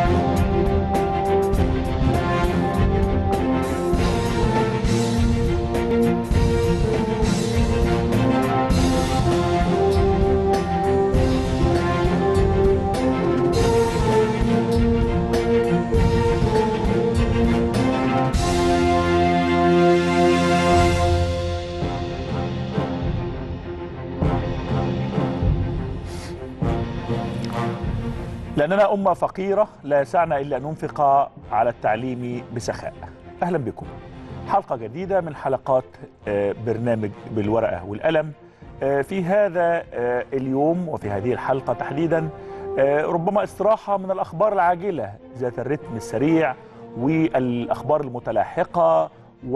لأننا أمة فقيرة لا يسعنا إلا أن ننفق على التعليم بسخاء أهلا بكم حلقة جديدة من حلقات آه، برنامج بالورقة والقلم آه، في هذا آه، اليوم وفي هذه الحلقة تحديدا آه، ربما استراحة من الأخبار العاجلة ذات الرتم السريع والأخبار المتلاحقة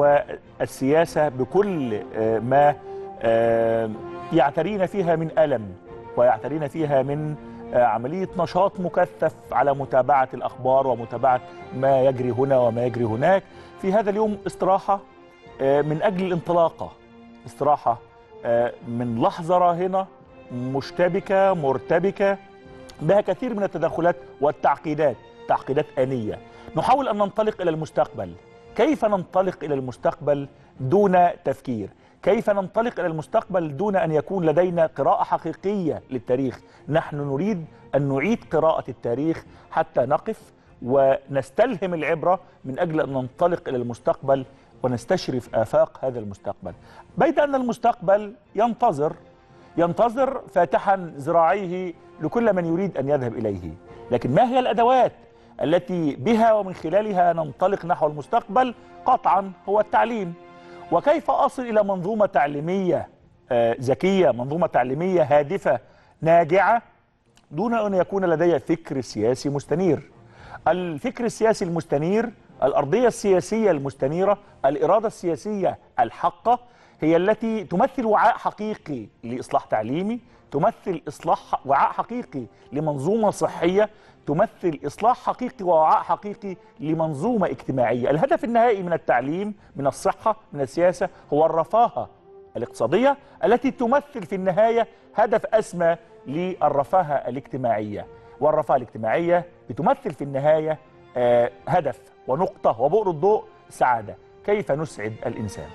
والسياسة بكل آه، ما آه، يعترينا فيها من ألم ويعترينا فيها من آه، عملية نشاط مكثف على متابعة الأخبار ومتابعة ما يجري هنا وما يجري هناك في هذا اليوم استراحة آه، من أجل الانطلاقة استراحة آه، من لحظة راهنة مشتبكة مرتبكة بها كثير من التدخلات والتعقيدات تعقيدات آنية نحاول أن ننطلق إلى المستقبل كيف ننطلق إلى المستقبل دون تفكير كيف ننطلق إلى المستقبل دون أن يكون لدينا قراءة حقيقية للتاريخ نحن نريد أن نعيد قراءة التاريخ حتى نقف ونستلهم العبرة من أجل أن ننطلق إلى المستقبل ونستشرف آفاق هذا المستقبل بيد أن المستقبل ينتظر ينتظر فاتحا ذراعيه لكل من يريد أن يذهب إليه لكن ما هي الأدوات التي بها ومن خلالها ننطلق نحو المستقبل قطعا هو التعليم وكيف أصل إلى منظومة تعليمية آه، ذكية منظومة تعليمية هادفة ناجعة دون أن يكون لدي فكر سياسي مستنير الفكر السياسي المستنير الأرضية السياسية المستنيرة الإرادة السياسية الحقة هي التي تمثل وعاء حقيقي لإصلاح تعليمي تمثل إصلاح وعاء حقيقي لمنظومة صحية تمثل إصلاح حقيقي ووعاء حقيقي لمنظومة اجتماعية الهدف النهائي من التعليم من الصحة من السياسة هو الرفاهة الاقتصادية التي تمثل في النهاية هدف أسمى للرفاهة الاجتماعية والرفاهة الاجتماعية بتمثل في النهاية آه، هدف ونقطة وبؤر الضوء سعادة كيف نسعد الإنسان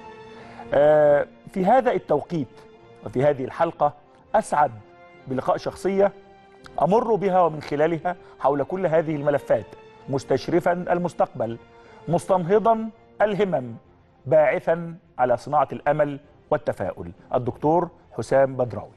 آه، في هذا التوقيت وفي هذه الحلقة أسعد بلقاء شخصية أمر بها ومن خلالها حول كل هذه الملفات مستشرفا المستقبل مستنهضا الهمم باعثا على صناعة الأمل والتفاؤل الدكتور حسام بدراوي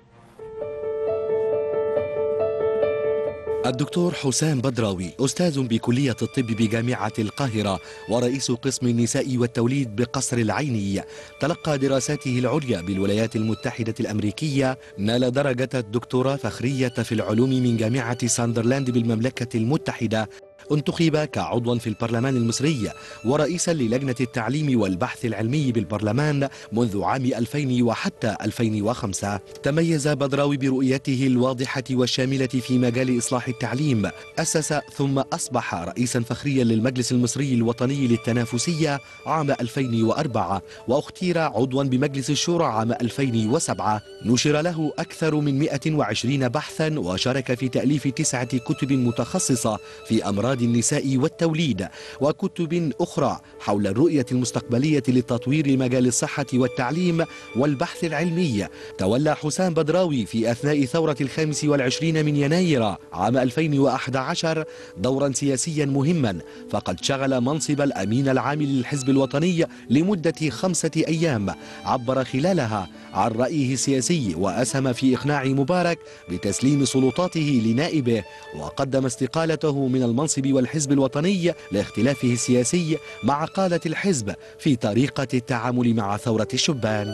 الدكتور حسام بدراوي أستاذ بكلية الطب بجامعة القاهرة ورئيس قسم النساء والتوليد بقصر العيني تلقى دراساته العليا بالولايات المتحدة الأمريكية نال درجة الدكتوراه فخرية في العلوم من جامعة ساندرلاند بالمملكة المتحدة انتخب كعضوا في البرلمان المصري ورئيسا للجنة التعليم والبحث العلمي بالبرلمان منذ عام 2000 وحتى 2005 تميز بدراوي برؤيته الواضحة والشاملة في مجال إصلاح التعليم أسس ثم أصبح رئيسا فخريا للمجلس المصري الوطني للتنافسية عام 2004 واختير عضوا بمجلس الشورى عام 2007 نشر له أكثر من 120 بحثا وشارك في تأليف تسعة كتب متخصصة في أمراض النساء والتوليد وكتب أخرى حول الرؤية المستقبلية لتطوير مجال الصحة والتعليم والبحث العلمي تولى حسام بدراوي في أثناء ثورة الخامس والعشرين من يناير عام 2011 دورا سياسيا مهما فقد شغل منصب الأمين العام للحزب الوطني لمدة خمسة أيام عبر خلالها عن رأيه السياسي وأسهم في إقناع مبارك بتسليم سلطاته لنائبه وقدم استقالته من المنصب والحزب الوطني لاختلافه السياسي مع قادة الحزب في طريقة التعامل مع ثورة الشبان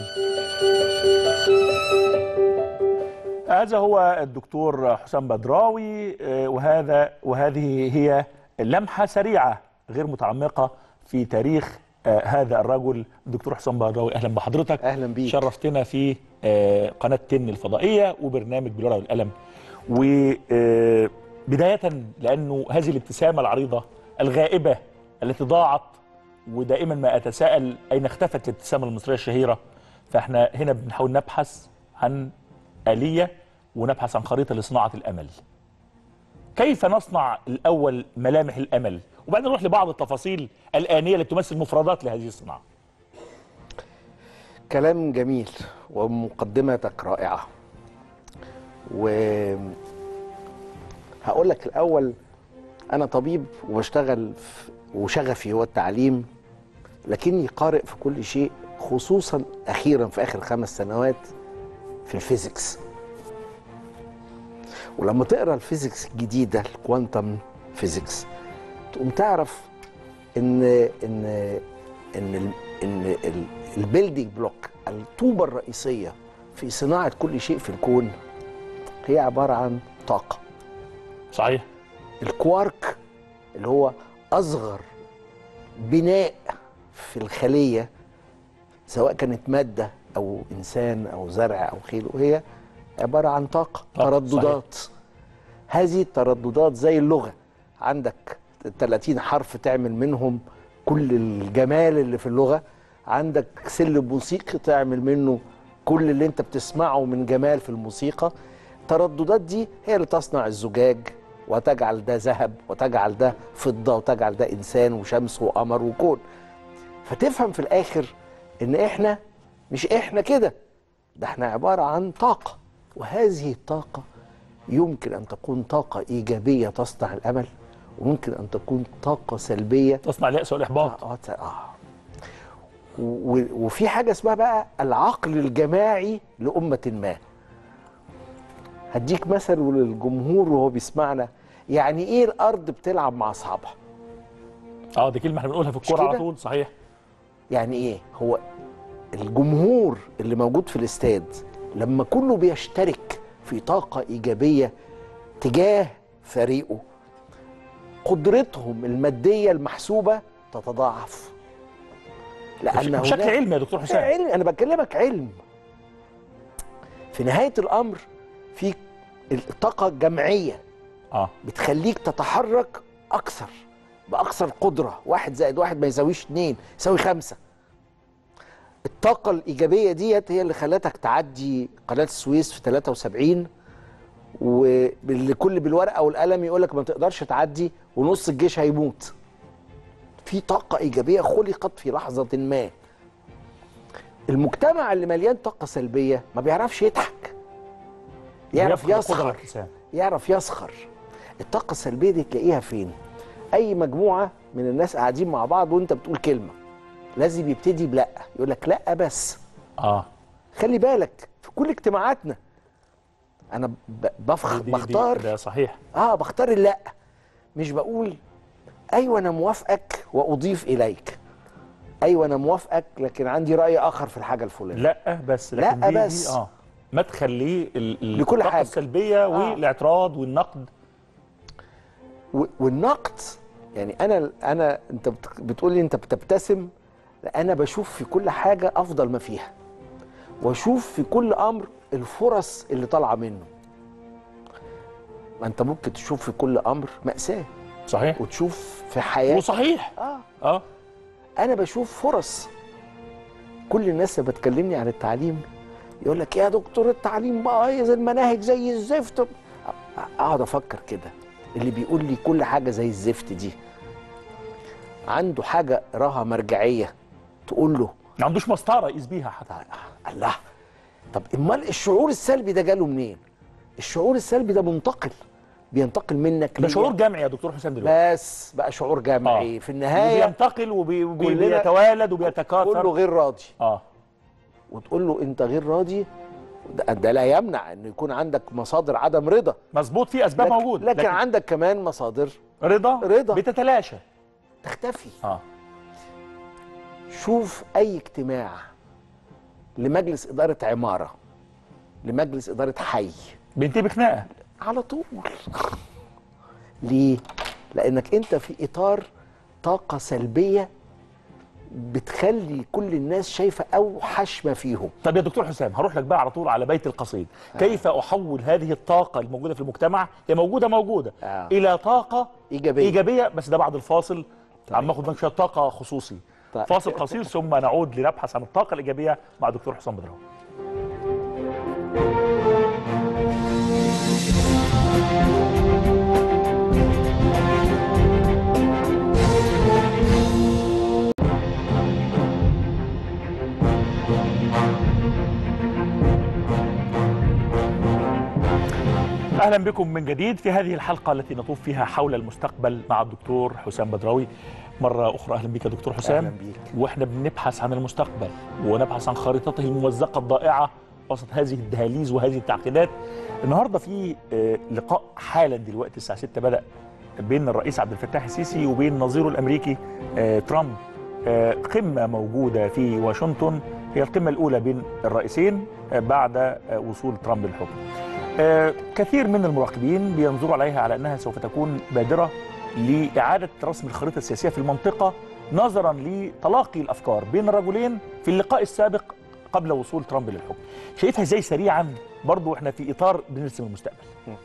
هذا هو الدكتور حسام بدراوي آه، وهذا وهذه هي لمحة سريعة غير متعمقة في تاريخ آه، هذا الرجل الدكتور حسام بدراوي أهلا بحضرتك أهلا بيك. شرفتنا في آه، قناة تن الفضائية وبرنامج بالورقة والقلم وبداية لأنه هذه الابتسامة العريضة الغائبة التي ضاعت ودائما ما أتساءل أين اختفت الابتسامة المصرية الشهيرة فاحنا هنا بنحاول نبحث عن آلية ونبحث عن خريطة لصناعة الأمل كيف نصنع الاول ملامح الامل وبعدين نروح لبعض التفاصيل الانيه اللي تمثل مفردات لهذه الصناعه كلام جميل ومقدمتك رائعة و هقول لك الأول أنا طبيب وبشتغل في وشغفي هو التعليم لكني قارئ في كل شيء خصوصا أخيرا في آخر خمس سنوات في الفيزيكس ولما تقرا الفيزيكس الجديدة الكوانتم فيزيكس تقوم تعرف ان ان ان ال- ان ال- البيلدينج بلوك الطوبه الرئيسيه في صناعه كل شيء في الكون هي عباره عن طاقه صحيح الكوارك اللي هو اصغر بناء في الخليه سواء كانت ماده او انسان او زرع او خيل وهي عباره عن طاقه طاقة، ترددات هذه الترددات زي اللغه عندك 30 حرف تعمل منهم كل الجمال اللي في اللغه عندك سلم موسيقي تعمل منه كل اللي انت بتسمعه من جمال في الموسيقى الترددات دي هي اللي تصنع الزجاج وتجعل ده ذهب وتجعل ده فضه وتجعل ده انسان وشمس وقمر وكون فتفهم في الاخر ان احنا مش احنا كده ده احنا عباره عن طاقه وهذه الطاقه يمكن ان تكون طاقه ايجابيه تصنع الامل وممكن ان تكون طاقه سلبيه تصنع الياس والاحباط اه ت- اه و- و- وفي حاجه اسمها بقى العقل الجماعي لامه ما هديك مثل للجمهور وهو بيسمعنا يعني ايه الارض بتلعب مع اصحابها اه دي كلمه احنا بنقولها في مش الكوره على كده؟ طول صحيح يعني ايه هو الجمهور اللي موجود في الاستاد لما كله بيشترك في طاقة إيجابية تجاه فريقه قدرتهم المادية المحسوبة تتضاعف لأن بشكل هناك- علمي يا دكتور حسام علم أنا بكلمك علم في نهاية الأمر في الطاقة الجمعية اه بتخليك تتحرك اكثر باكثر قدره واحد زائد واحد ما يساويش اتنين يساوي خمسه الطاقه الايجابيه ديت هي اللي خلتك تعدي قناه السويس في 73 واللي كل بالورقه والقلم يقول لك ما تقدرش تعدي ونص الجيش هيموت في طاقه ايجابيه خلقت في لحظه ما المجتمع اللي مليان طاقه سلبيه ما بيعرفش يضحك يعرف بيفقد يسخر القدرة الحسام. يعرف يسخر الطاقة السلبية دي تلاقيها فين؟ أي مجموعة من الناس قاعدين مع بعض وأنت بتقول كلمة لازم يبتدي بلأ يقول لك لأ بس اه خلي بالك في كل اجتماعاتنا أنا ب- بفخ دي- دي- بختار ده صحيح اه بختار اللأ مش بقول أيوة أنا موافقك وأضيف إليك أيوة أنا موافقك لكن عندي رأي آخر في الحاجة الفلانية لا بس لا لكن دي بس. دي اه مدخل ليه ال- ال- لكل الطاقة حاجة. السلبيه آه. والاعتراض والنقد و- والنقد يعني انا انا انت بت- بتقول لي انت بتبتسم لا، انا بشوف في كل حاجه افضل ما فيها واشوف في كل امر الفرص اللي طالعه منه ما انت ممكن تشوف في كل امر ماساه صحيح وتشوف في حياه وصحيح اه اه انا بشوف فرص كل الناس اللي بتكلمني عن التعليم يقول لك يا دكتور التعليم بايظ المناهج زي الزفت اقعد افكر كده اللي بيقول لي كل حاجه زي الزفت دي عنده حاجه راها مرجعيه تقول له ما عندوش مسطره يقيس بيها حتى الله طب امال الشعور السلبي ده جاله منين الشعور السلبي ده منتقل بينتقل منك ده ليا. شعور جمعي يا دكتور حسام دلوقتي بس بقى شعور جمعي آه. في النهايه بينتقل وبي- وبي- كلنا- وبيتوالد كله وبيتكاثر غير راضي اه وتقول له انت غير راضي ده, ده لا يمنع ان يكون عندك مصادر عدم رضا مظبوط في اسباب لكن, موجوده لكن, عندك كمان مصادر رضا رضا. بتتلاشى تختفي اه شوف اي اجتماع لمجلس اداره عماره لمجلس اداره حي بينتهي بخناقه على طول ليه لانك انت في اطار طاقه سلبيه بتخلي كل الناس شايفه اوحش ما فيهم طب يا دكتور حسام هروح لك بقى على طول على بيت القصيد كيف احول هذه الطاقه الموجوده في المجتمع هي موجوده موجوده آه. الى طاقه إيجابية. ايجابيه بس ده بعد الفاصل عم اخد منك شويه طاقه خصوصي طيب. فاصل قصير ثم نعود لنبحث عن الطاقه الايجابيه مع دكتور حسام بدراوي اهلا بكم من جديد في هذه الحلقه التي نطوف فيها حول المستقبل مع الدكتور حسام بدراوي مره اخرى اهلا بك يا دكتور حسام أهلاً بيك. واحنا بنبحث عن المستقبل ونبحث عن خارطته الممزقه الضائعه وسط هذه الدهاليز وهذه التعقيدات النهارده في آه، لقاء حالا دلوقتي الساعه 6 بدا بين الرئيس عبد الفتاح السيسي وبين نظيره الامريكي آه، ترامب آه، قمه موجوده في واشنطن هي القمه الاولى بين الرئيسين آه، بعد آه، وصول ترامب للحكم آه، كثير من المراقبين بينظروا عليها على انها سوف تكون بادره لاعاده رسم الخريطه السياسيه في المنطقه نظرا لتلاقي الافكار بين الرجلين في اللقاء السابق قبل وصول ترامب للحكم. شايفها ازاي سريعا برضو احنا في اطار بنرسم المستقبل.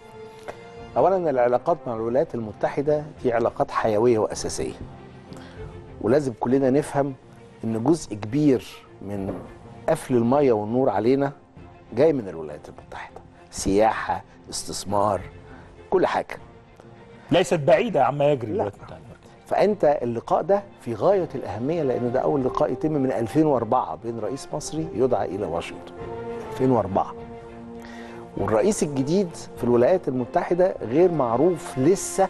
اولا العلاقات مع الولايات المتحده دي علاقات حيويه واساسيه ولازم كلنا نفهم ان جزء كبير من قفل الميه والنور علينا جاي من الولايات المتحده سياحه استثمار كل حاجه ليست بعيده عما يجري لا. دلوقتي. فانت اللقاء ده في غايه الاهميه لان ده اول لقاء يتم من 2004 بين رئيس مصري يدعى الى واشنطن 2004 والرئيس الجديد في الولايات المتحده غير معروف لسه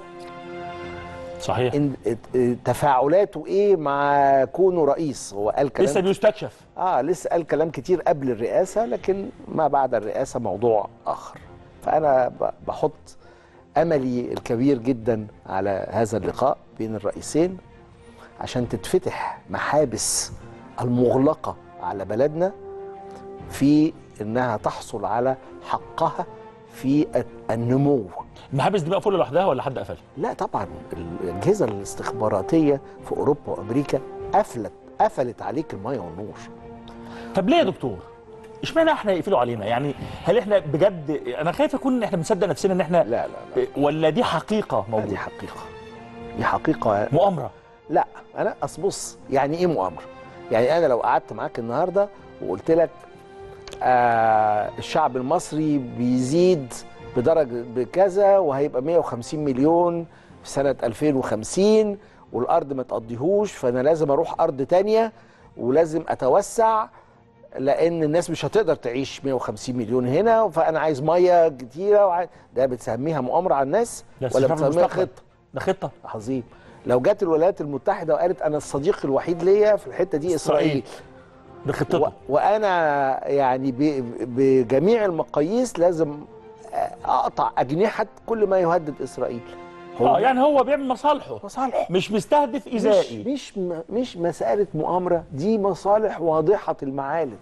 صحيح إن ات- تفاعلاته ايه مع كونه رئيس هو قال كلام لسه بيستكشف اه لسه قال كلام كتير قبل الرئاسه لكن ما بعد الرئاسه موضوع اخر فانا ب- بحط املي الكبير جدا على هذا اللقاء بين الرئيسين عشان تتفتح محابس المغلقه على بلدنا في انها تحصل على حقها في النمو المحابس دي مقفوله لوحدها ولا حد قفلها؟ لا طبعا الاجهزه الاستخباراتيه في اوروبا وامريكا قفلت قفلت عليك الميه والنور طب ليه يا دكتور؟ اشمعنى احنا يقفلوا علينا؟ يعني هل احنا بجد انا خايف اكون احنا بنصدق نفسنا ان احنا لا لا لا ولا دي حقيقه دي موجوده؟ حقيقه دي حقيقه مؤامره لا انا اصل بص يعني ايه مؤامره يعني انا لو قعدت معاك النهارده وقلت لك آه الشعب المصري بيزيد بدرجه بكذا وهيبقى 150 مليون في سنه 2050 والارض ما تقضيهوش فانا لازم اروح ارض تانية ولازم اتوسع لان الناس مش هتقدر تعيش 150 مليون هنا فانا عايز ميه كتيره وعايز ده بتسميها مؤامره على الناس ده ولا استشراف بتسميها المستقبل. خطه ده خطه عظيم لو جت الولايات المتحده وقالت انا الصديق الوحيد ليا في الحته دي اسرائيل ده خطته و... وانا يعني ب... بجميع المقاييس لازم اقطع اجنحه كل ما يهدد اسرائيل اه يعني هو بيعمل مصالحه مصالح مش مستهدف مش ايذائي مش م- مش مساله مؤامره دي مصالح واضحه المعالم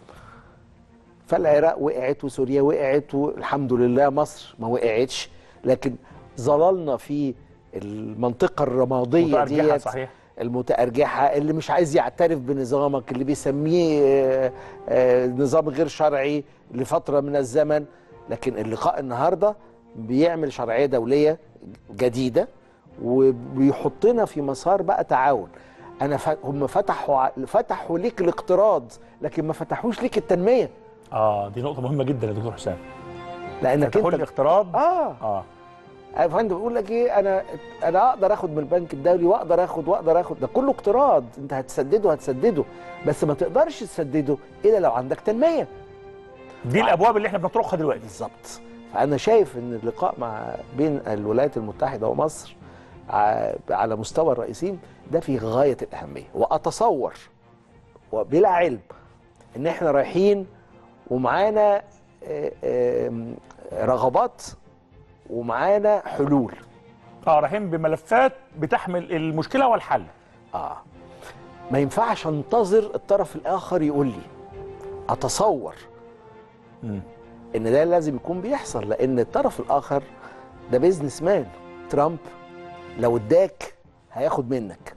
فالعراق وقعت وسوريا وقعت والحمد لله مصر ما وقعتش لكن ظللنا في المنطقه الرماديه متأرجحة ديت صحيح المتأرجحة اللي مش عايز يعترف بنظامك اللي بيسميه آه، آه، نظام غير شرعي لفترة من الزمن لكن اللقاء النهاردة بيعمل شرعية دولية جديدة وبيحطنا في مسار بقى تعاون انا ف... هم فتحوا ع- فتحوا ليك الاقتراض لكن ما فتحوش ليك التنميه اه دي نقطه مهمه جدا يا دكتور حسام لانك فتحوا لي انت الاقتراض اه اه يا فندم بيقول لك ايه انا انا اقدر اخد من البنك الدولي واقدر اخد واقدر اخد ده كله اقتراض انت هتسدده هتسدده بس ما تقدرش تسدده الا لو عندك تنميه دي الابواب اللي احنا بنطرقها دلوقتي بالظبط فانا شايف ان اللقاء مع بين الولايات المتحده ومصر ع- على مستوى الرئيسين ده في غايه الاهميه واتصور وبلا علم ان احنا رايحين ومعانا آه، آم، رغبات ومعانا حلول اه رايحين بملفات بتحمل المشكله والحل اه ما ينفعش انتظر الطرف الاخر يقول لي اتصور مم. ان ده لازم يكون بيحصل لان الطرف الاخر ده بيزنس مان ترامب لو اداك هياخد منك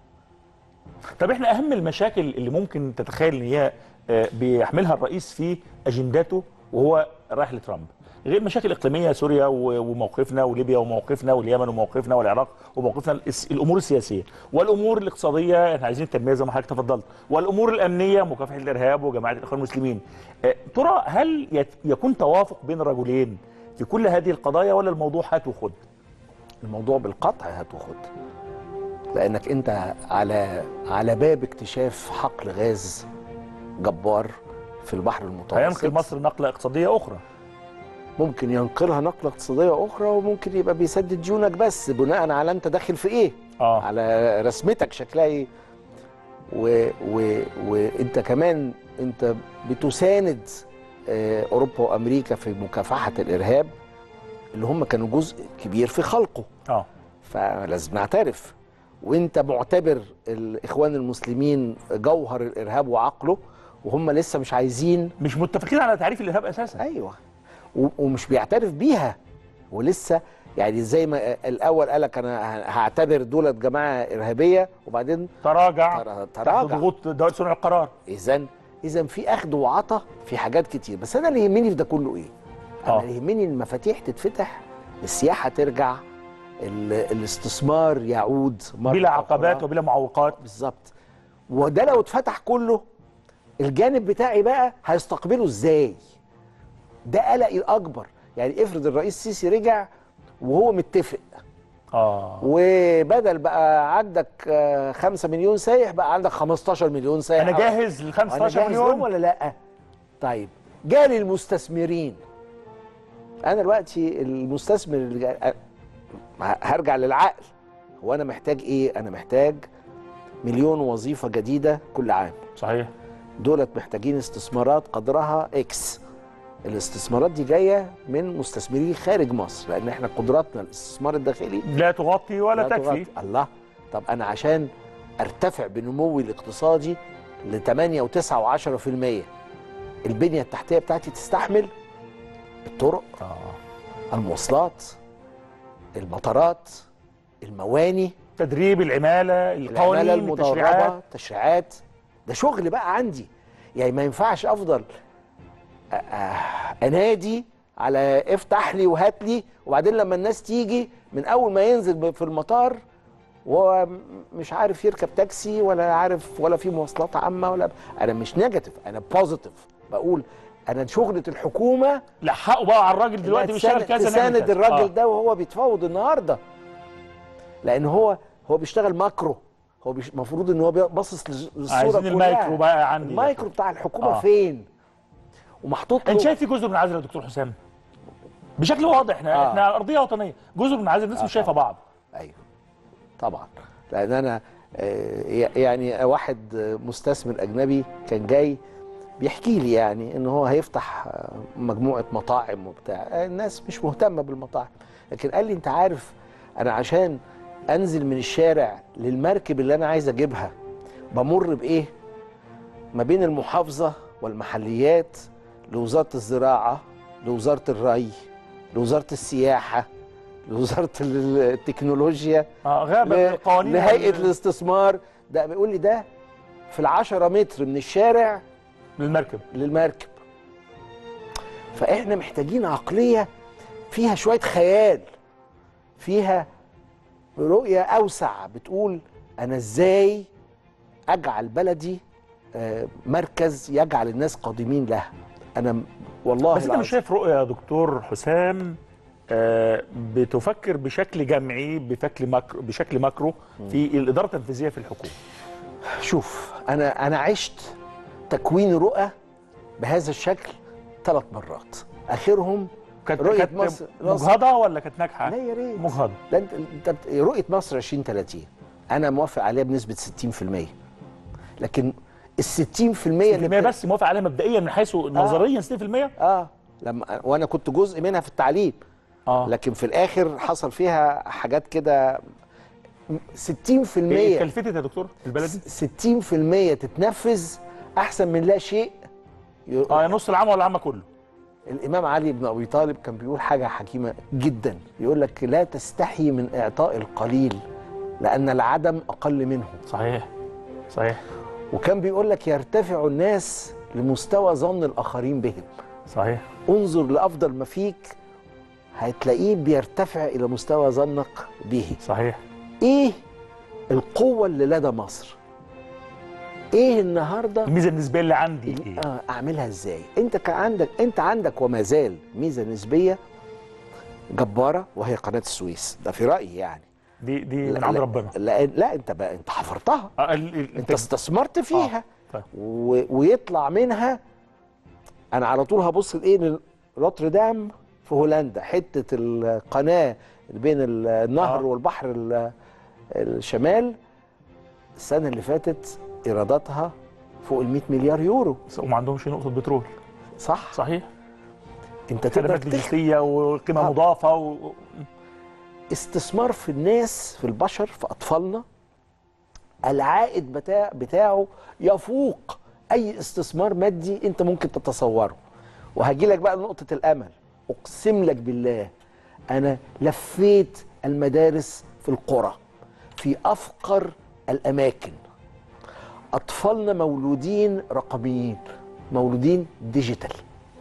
طب احنا اهم المشاكل اللي ممكن تتخيل ان هي آه، بيحملها الرئيس في اجنداته وهو رايح لترامب غير مشاكل اقليميه سوريا و- وموقفنا وليبيا وموقفنا واليمن وموقفنا والعراق وموقفنا الس- الامور السياسيه والامور الاقتصاديه احنا عايزين التنميه زي ما حضرتك تفضلت والامور الامنيه مكافحه الارهاب وجماعه الاخوان المسلمين آه، ترى هل يت- يكون توافق بين الرجلين في كل هذه القضايا ولا الموضوع هات وخد الموضوع بالقطع هات وخد لانك انت على على باب اكتشاف حقل غاز جبار في البحر المتوسط هينقل مصر نقله اقتصاديه اخرى ممكن ينقلها نقله اقتصاديه اخرى وممكن يبقى بيسدد ديونك بس بناء على انت داخل في ايه اه على رسمتك شكلها ايه و... و... وانت كمان انت بتساند آه، اوروبا وامريكا في مكافحه الارهاب اللي هم كانوا جزء كبير في خلقه اه فلازم نعترف وانت معتبر الاخوان المسلمين جوهر الارهاب وعقله وهم لسه مش عايزين مش متفقين على تعريف الارهاب اساسا ايوه و- ومش بيعترف بيها ولسه يعني زي ما الاول قال لك انا هعتبر دولت جماعه ارهابيه وبعدين تراجع ترا- تحت تراجع ضغوط دوائر صنع القرار اذا اذا في اخذ وعطا في حاجات كتير بس انا اللي يهمني في ده كله ايه؟ انا آه. اللي يهمني المفاتيح تتفتح السياحه ترجع ال- الاستثمار يعود مرة بلا أخرى. عقبات وبلا معوقات بالظبط وده لو اتفتح كله الجانب بتاعي بقى هيستقبله ازاي ده قلقي الاكبر يعني افرض الرئيس السيسي رجع وهو متفق اه وبدل بقى عندك آه، 5 مليون سايح بقى عندك 15 مليون سايح انا أو- جاهز ل انا 15 جاهز لهم مليون ولا لا طيب جالي المستثمرين انا دلوقتي المستثمر اللي جا- أ- هرجع للعقل هو انا محتاج ايه انا محتاج مليون وظيفه جديده كل عام صحيح دولت محتاجين استثمارات قدرها اكس الاستثمارات دي جايه من مستثمرين خارج مصر لان احنا قدراتنا الاستثمار الداخلي لا تغطي ولا لا تكفي تغطي. الله طب انا عشان ارتفع بنموي الاقتصادي ل 8 و9 و10% البنيه التحتيه بتاعتي تستحمل الطرق اه المواصلات المطارات المواني تدريب العماله العماله القوانين المدربه التشريعات التشريعات ده شغل بقى عندي يعني ما ينفعش افضل أ- أ- انادي على افتح لي وهات لي وبعدين لما الناس تيجي من اول ما ينزل في المطار وهو مش عارف يركب تاكسي ولا عارف ولا في مواصلات عامه ولا انا مش نيجاتيف انا بوزيتيف بقول انا شغله الحكومه لحقوا بقى على الراجل دلوقتي إنها بيشتغل تساند- كذا نعمل تساند كذا. الراجل آه. ده وهو بيتفاوض النهارده لان هو هو بيشتغل ماكرو هو بيش- المفروض ان هو باصص للصوره عايزين كلها. المايكرو بقى عندي ده. المايكرو بتاع الحكومه آه. آه. فين ومحطوط له انت شايف في جزر من العزل يا دكتور حسام بشكل واضح احنا آه. احنا ارضيه وطنيه جزر من العزل الناس آه مش شايفه بعض ايوه طبعا لان انا آه، يعني واحد آه، مستثمر اجنبي كان جاي بيحكي لي يعني ان هو هيفتح آه، مجموعه مطاعم وبتاع آه، الناس مش مهتمه بالمطاعم لكن قال لي انت عارف انا عشان انزل من الشارع للمركب اللي انا عايز اجيبها بمر بايه ما بين المحافظه والمحليات لوزاره الزراعه لوزاره الري لوزاره السياحه لوزاره التكنولوجيا اه غابه من ل- القوانين لهيئه وال- الاستثمار ده بيقول لي ده في العشرة متر من الشارع للمركب للمركب فاحنا محتاجين عقليه فيها شويه خيال فيها رؤيه اوسع بتقول انا ازاي اجعل بلدي آه، مركز يجعل الناس قادمين لها انا م- والله بس انت العظيم مش شايف رؤيه يا دكتور حسام آه، بتفكر بشكل جمعي بشكل ماكرو بشكل ماكرو في الاداره التنفيذيه في الحكومه شوف انا انا عشت تكوين رؤى بهذا الشكل ثلاث مرات اخرهم كانت رؤية كانت مصر- مصر. مجهضه ولا كانت ناجحه لا يا ريت مجهضه ده انت انت بت- رؤيه مصر 2030 انا موافق عليها بنسبه 60% لكن ال 60% اللي 60% بت- بس موافق عليها مبدئيا من حيث نظريا 60% اه لما وانا كنت جزء منها في التعليم اه لكن في الاخر حصل فيها حاجات كده 60% ايه كلفتت يا دكتور البلدي 60% تتنفذ احسن من لا شيء ي- اه نص العام ولا العام كله الامام علي بن ابي طالب كان بيقول حاجه حكيمه جدا يقول لك لا تستحي من اعطاء القليل لان العدم اقل منه صحيح صحيح وكان بيقول لك يرتفع الناس لمستوى ظن الاخرين بهم صحيح انظر لافضل ما فيك هتلاقيه بيرتفع الى مستوى ظنك به صحيح ايه القوه اللي لدى مصر ايه النهارده الميزه النسبيه اللي عندي ايه آه اعملها ازاي انت كان عندك انت عندك وما زال ميزه نسبيه جباره وهي قناه السويس ده في رايي يعني دي دي من لا- عند لا- ربنا لا, لا انت بقى انت حفرتها آه ال- ال- انت استثمرت فيها طيب. و... ويطلع منها انا على طول هبص لايه لروتردام في هولندا حته القناه اللي بين النهر آه. والبحر ال- الشمال السنه اللي فاتت ايراداتها فوق ال 100 مليار يورو وما عندهمش نقطه بترول صح صحيح انت تقدر خدمات تخ- لوجستيه وقيمه آه. مضافه و... استثمار في الناس في البشر في اطفالنا العائد بتاع بتاعه يفوق اي استثمار مادي انت ممكن تتصوره وهجي لك بقى لنقطه الامل اقسم لك بالله انا لفيت المدارس في القرى في افقر الاماكن اطفالنا مولودين رقميين مولودين ديجيتال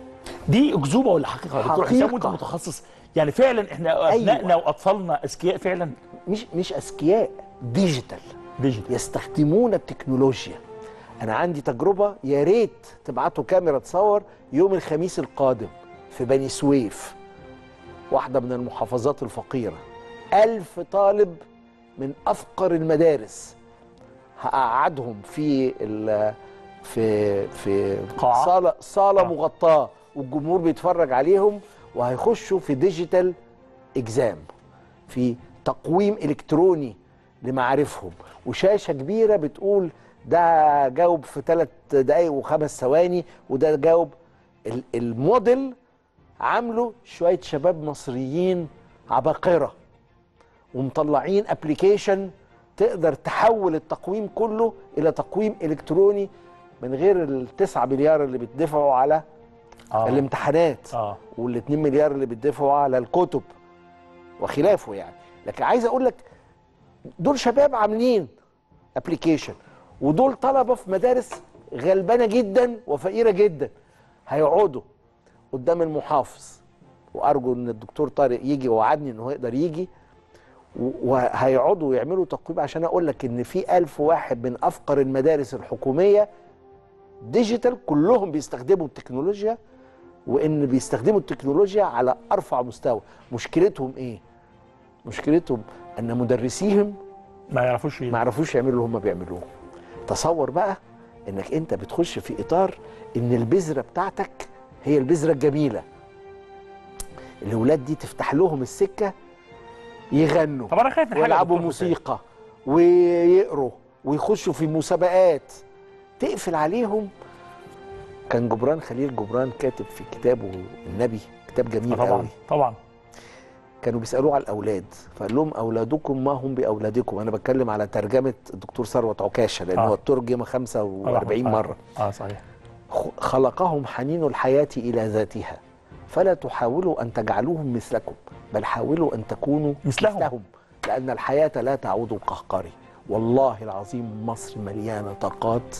دي اكذوبه ولا حقيقه يا دكتور حقيقة. حسام وانت متخصص يعني فعلا احنا ابنائنا واطفالنا اذكياء فعلا مش مش اذكياء ديجيتال ديجيتال يستخدمون التكنولوجيا انا عندي تجربه يا ريت تبعتوا كاميرا تصور يوم الخميس القادم في بني سويف واحده من المحافظات الفقيره ألف طالب من افقر المدارس هقعدهم في ال في في قاعة؟ صاله صاله آه. مغطاه والجمهور بيتفرج عليهم وهيخشوا في ديجيتال اكزام في تقويم الكتروني لمعارفهم وشاشه كبيره بتقول ده جاوب في ثلاث دقائق وخمس ثواني وده جاوب ال- الموديل عامله شويه شباب مصريين عباقره ومطلعين ابلكيشن تقدر تحول التقويم كله الى تقويم الكتروني من غير التسعة مليار اللي بيدفعوا على اه الامتحانات اه وال2 مليار اللي بيدفعوا على الكتب وخلافه يعني لكن عايز اقول لك دول شباب عاملين ابلكيشن ودول طلبه في مدارس غلبانه جدا وفقيره جدا هيقعدوا قدام المحافظ وارجو ان الدكتور طارق يجي ووعدني ان هو يقدر يجي و- وهيقعدوا يعملوا تقويم عشان اقول لك ان في ألف واحد من افقر المدارس الحكوميه ديجيتال كلهم بيستخدموا التكنولوجيا وان بيستخدموا التكنولوجيا على ارفع مستوى مشكلتهم ايه مشكلتهم ان مدرسيهم ما يعرفوش ما يعرفوش يعملوا اللي هم بيعملوه تصور بقى انك انت بتخش في اطار ان البذره بتاعتك هي البذره الجميله الاولاد دي تفتح لهم السكه يغنوا طب انا خايف من حاجه يا ويلعبوا دكتور حسام. موسيقى ويقروا ويخشوا في مسابقات تقفل عليهم كان جبران خليل جبران كاتب في كتابه النبي كتاب آه جميل طبعا قوي طبعا كانوا بيسالوه على الاولاد فقال لهم اولادكم ما هم باولادكم انا بتكلم على ترجمه الدكتور ثروت عكاشه لان آه. هو ترجم 45 آه. مره اه صحيح خ- خلقهم حنين الحياه الى ذاتها فلا تحاولوا ان تجعلوهم مثلكم بل حاولوا ان تكونوا مثلهم. مثلهم لان الحياه لا تعود القهقري والله العظيم مصر مليانه طاقات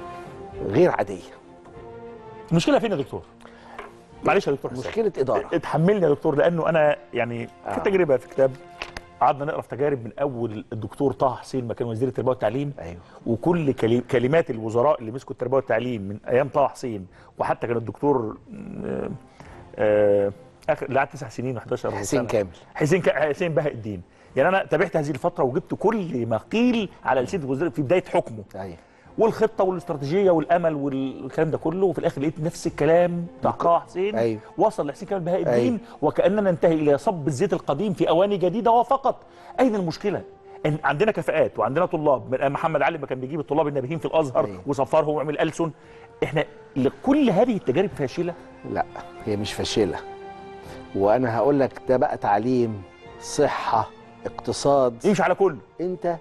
غير عاديه المشكله فين يا دكتور معلش يا دكتور حسام مشكله اداره اتحملني يا دكتور لانه انا يعني آه. في تجربه في كتاب قعدنا نقرا في تجارب من اول الدكتور طه حسين ما كان وزير التربيه والتعليم ايوه وكل كلي- كلمات الوزراء اللي مسكوا التربيه والتعليم من ايام طه حسين وحتى كان الدكتور آه، آه، اخر اللي قعد تسع سنين و11 حسين كامل حسين ك... حسين بهاء الدين يعني انا تابعت هذه الفتره وجبت كل ما قيل على لسان الوزير في بدايه حكمه ايوه والخطه والاستراتيجيه والامل والكلام ده كله وفي الاخر لقيت نفس الكلام بتاع طه حسين أيوه. وصل لحسين كامل بهاء الدين أيوه. وكاننا ننتهي الى صب الزيت القديم في اواني جديده وفقط اين المشكله؟ ان عندنا كفاءات وعندنا طلاب من محمد علي ما كان بيجيب الطلاب النابهين في الازهر أيوه. وصفرهم وعمل ألسن احنا كل هذه التجارب فاشله لا هي مش فاشله وانا هقول لك ده بقى تعليم صحه اقتصاد يمشي على كله انت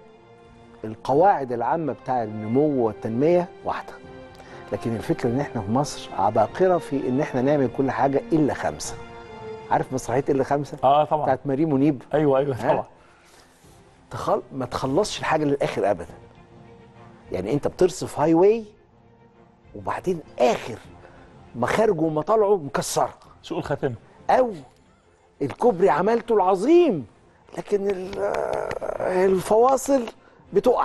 القواعد العامه بتاع النمو والتنميه واحده لكن الفكره ان احنا في مصر عباقره في ان احنا نعمل كل حاجه الا خمسه عارف مسرحيه الا خمسه اه طبعا بتاعت ماري منيب ايوه ايوه ها؟ طبعا تخل... ما تخلصش الحاجه للاخر ابدا يعني انت بترصف هاي واي وبعدين اخر مخارجه ومطالعه مكسره سوء الخاتمه او الكوبري عملته العظيم لكن ال- الفواصل بتقع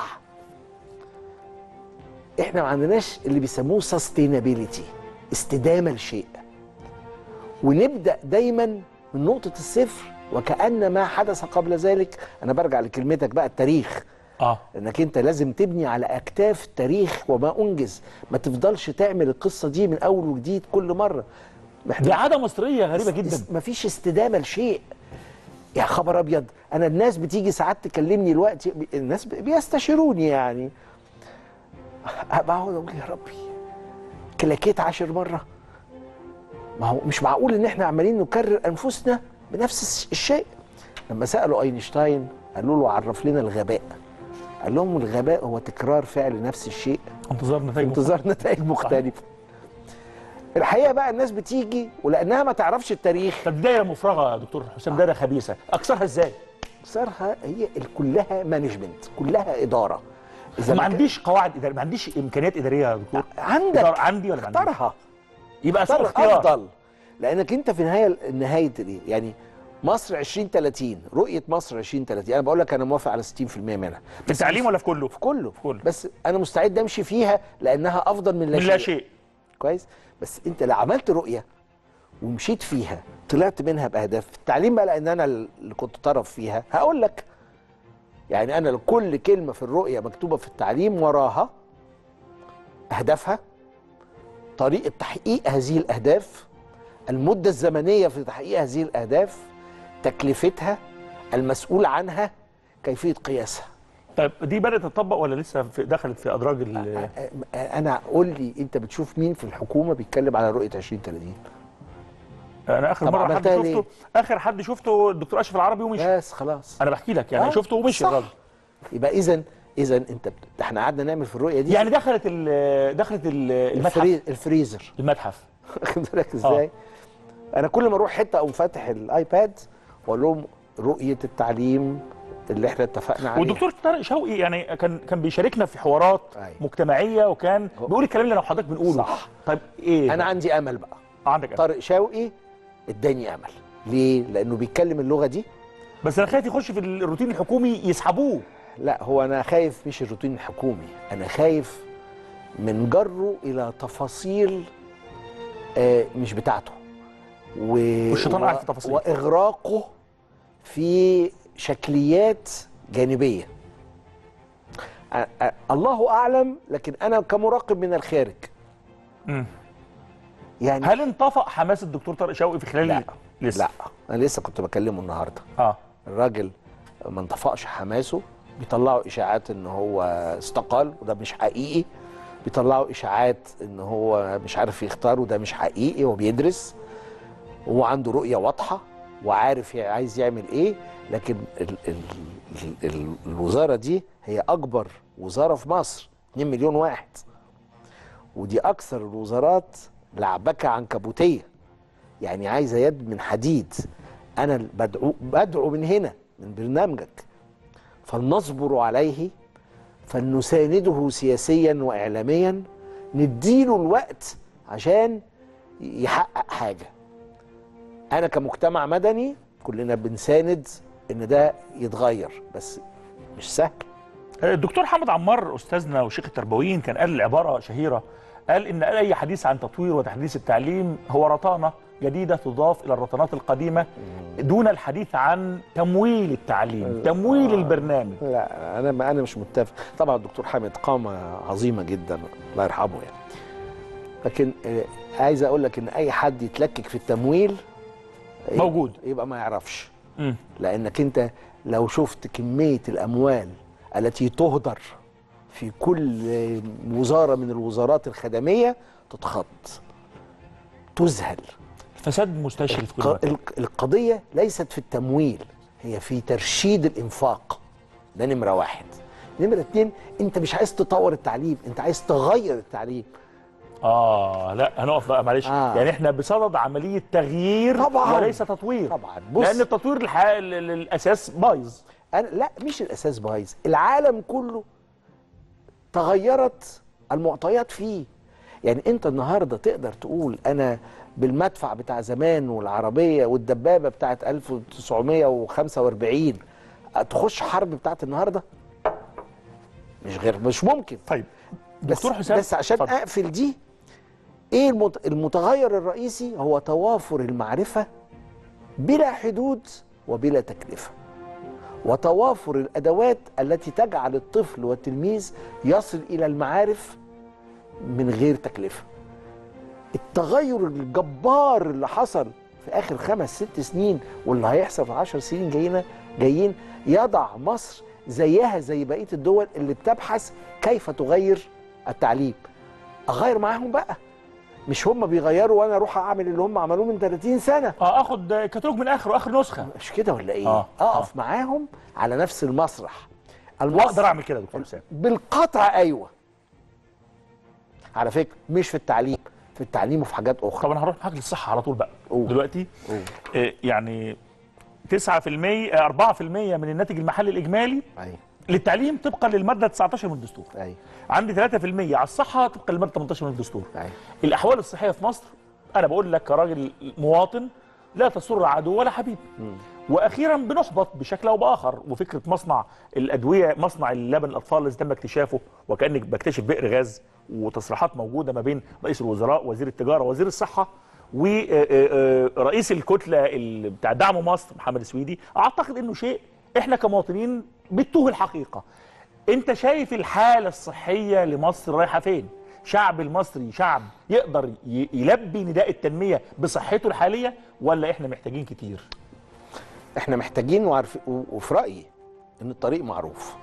احنا ما عندناش اللي بيسموه سستينابيليتي استدامه لشيء ونبدا دايما من نقطه الصفر وكان ما حدث قبل ذلك انا برجع لكلمتك بقى التاريخ اه انك انت لازم تبني على اكتاف التاريخ وما انجز ما تفضلش تعمل القصه دي من اول وجديد كل مره محتاج دي عاده مصريه غريبه جدا ما فيش استدامه لشيء يا خبر ابيض انا الناس بتيجي ساعات تكلمني الوقت الناس بيستشيروني يعني بقعد اقول يا ربي كلاكيت عشر مره ما هو مش معقول ان احنا عمالين نكرر انفسنا بنفس الشيء لما سالوا اينشتاين قالوا له عرف لنا الغباء قال لهم الغباء هو تكرار فعل نفس الشيء انتظار نتائج انتظار نتائج مختلفه الحقيقه بقى الناس بتيجي ولانها ما تعرفش التاريخ طب دايره مفرغه يا دكتور حسام دايره خبيثه اكسرها ازاي؟ صارها هي كلها مانجمنت كلها اداره ما عنديش قواعد اداريه ما عنديش امكانيات اداريه يا دكتور عندك إدارة عندي ولا ما عنديش؟ اختارها يبقى سوء اختار اختيار افضل لانك انت في نهايه نهايه دي يعني مصر 2030 رؤيه مصر 2030 انا بقول لك انا موافق على 60% منها في التعليم ولا في كله؟ في كله في كله. بس انا مستعد امشي فيها لانها افضل من لا من شيء لا شيء كويس بس انت لو عملت رؤيه ومشيت فيها طلعت منها باهداف في التعليم بقى لان انا اللي كنت طرف فيها هقول لك يعني انا كل كلمه في الرؤيه مكتوبه في التعليم وراها اهدافها طريقه تحقيق هذه الاهداف المده الزمنيه في تحقيق هذه الاهداف تكلفتها المسؤول عنها كيفيه قياسها طيب دي بدات تطبق ولا لسه في دخلت في ادراج ال انا قول لي انت بتشوف مين في الحكومه بيتكلم على رؤيه 2030 انا اخر طب مره حد عملتها ليه؟ شفته اخر حد شفته الدكتور اشرف العربي ومشي بس خلاص انا بحكي لك يعني آه، شفته ومشي صح. الراجل يبقى اذا اذا انت بت- ده احنا قعدنا نعمل في الرؤيه دي يعني دخلت ال دخلت ال- المتحف الفري... الفريزر المتحف واخد بالك ازاي؟ انا كل ما اروح حته اقوم فاتح الايباد واقول لهم رؤيه التعليم اللي احنا اتفقنا عليه والدكتور طارق شوقي يعني كان كان بيشاركنا في حوارات أيوة. مجتمعيه وكان هو- بيقول الكلام اللي انا وحضرتك بنقوله صح. طيب ايه انا عندي امل بقى عندك أمل. طارق شوقي اداني امل ليه؟ لانه بيتكلم اللغه دي بس انا خايف يخش في الروتين الحكومي يسحبوه لا هو انا خايف مش الروتين الحكومي انا خايف من جره الى تفاصيل آه، مش بتاعته و... والشيطان و- قاعد في التفاصيل. واغراقه في شكليات جانبيه أ- أ- الله اعلم لكن انا كمراقب من الخارج مم. يعني هل انطفأ حماس الدكتور طارق شوقي في خلال لا لسه لا انا لسه كنت بكلمه النهارده اه الراجل ما انطفأش حماسه بيطلعوا اشاعات ان هو استقال وده مش حقيقي بيطلعوا اشاعات ان هو مش عارف يختار وده مش حقيقي هو بيدرس هو عنده رؤيه واضحه وعارف ي- عايز يعمل ايه لكن ال ال ال ال الوزاره دي هي اكبر وزاره في مصر 2 مليون واحد ودي اكثر الوزارات لعبكه عنكبوتيه يعني عايزه يد من حديد انا بدعو بدعو من هنا من برنامجك فلنصبر عليه فلنسانده سياسيا واعلاميا نديله الوقت عشان يحقق حاجه انا كمجتمع مدني كلنا بنساند ان ده يتغير بس مش سهل الدكتور حمد عمار استاذنا وشيخ التربويين كان قال عباره شهيره قال ان اي حديث عن تطوير وتحديث التعليم هو رطانه جديده تضاف الى الرطانات القديمه دون الحديث عن تمويل التعليم تمويل البرنامج لا انا ما انا مش متفق طبعا الدكتور حامد قامه عظيمه جدا الله يرحمه يعني لكن آه، عايز اقول لك ان اي حد يتلكك في التمويل يبقى- موجود. يبقى ما يعرفش مم. لانك انت لو شفت كميه الاموال التي تهدر في كل وزاره من الوزارات الخدميه تتخض تذهل فساد مستشري في كل ق- مكان الق- القضية ليست في التمويل هي في ترشيد الإنفاق ده نمرة واحد نمرة اتنين أنت مش عايز تطور التعليم أنت عايز تغير التعليم اه لا هنقف بقى معلش آه. يعني احنا بصدد عمليه تغيير طبعاً. وليس تطوير طبعاً. بص. لان التطوير الحقيقي ال- ال- الاساس بايظ أنا لا مش الأساس بايظ العالم كله تغيرت المعطيات فيه يعني أنت النهاردة تقدر تقول أنا بالمدفع بتاع زمان والعربية والدبابة بتاعت 1945 تخش حرب بتاعت النهاردة مش غير مش ممكن طيب بس دكتور حسام بس عشان اتفضل. اقفل دي ايه المت- المتغير الرئيسي هو توافر المعرفه بلا حدود وبلا تكلفه وتوافر الادوات التي تجعل الطفل والتلميذ يصل الى المعارف من غير تكلفه التغير الجبار اللي حصل في اخر خمس ست سنين واللي هيحصل في عشر سنين جايين جايين يضع مصر زيها زي بقيه الدول اللي بتبحث كيف تغير التعليم اغير معاهم بقى مش هم بيغيروا وانا اروح اعمل اللي هم عملوه من 30 سنه اه اخد كتالوج من اخره اخر نسخه مش كده ولا ايه آه، اقف معاهم على نفس المسرح واقدر اعمل كده يا دكتور حسام بالقطع ايوه على فكره مش في التعليم في التعليم وفي حاجات اخرى طب انا هروح معاك للصحه على طول بقى قول. دلوقتي قول. آه، يعني 9% آه، 4% من الناتج المحلي الاجمالي ايوه للتعليم طبقا للماده 19 من الدستور ايوه عندي 3% على الصحه طبقا للماده 18 من الدستور ايوه الاحوال الصحيه في مصر انا بقول لك كراجل مواطن لا تسر عدو ولا حبيب واخيرا بنحبط بشكل او باخر وفكره مصنع الادويه مصنع اللبن الاطفال الذي تم اكتشافه وكانك بكتشف بئر غاز وتصريحات موجوده ما بين رئيس الوزراء وزير التجاره وزير الصحه ورئيس الكتله ال- بتاع دعم مصر محمد السويدي اعتقد انه شيء احنا كمواطنين بتوه الحقيقه انت شايف الحاله الصحيه لمصر رايحه فين شعب المصري شعب يقدر ي- يلبي نداء التنميه بصحته الحاليه ولا احنا محتاجين كتير احنا محتاجين وعارف و- وفي رايي ان الطريق معروف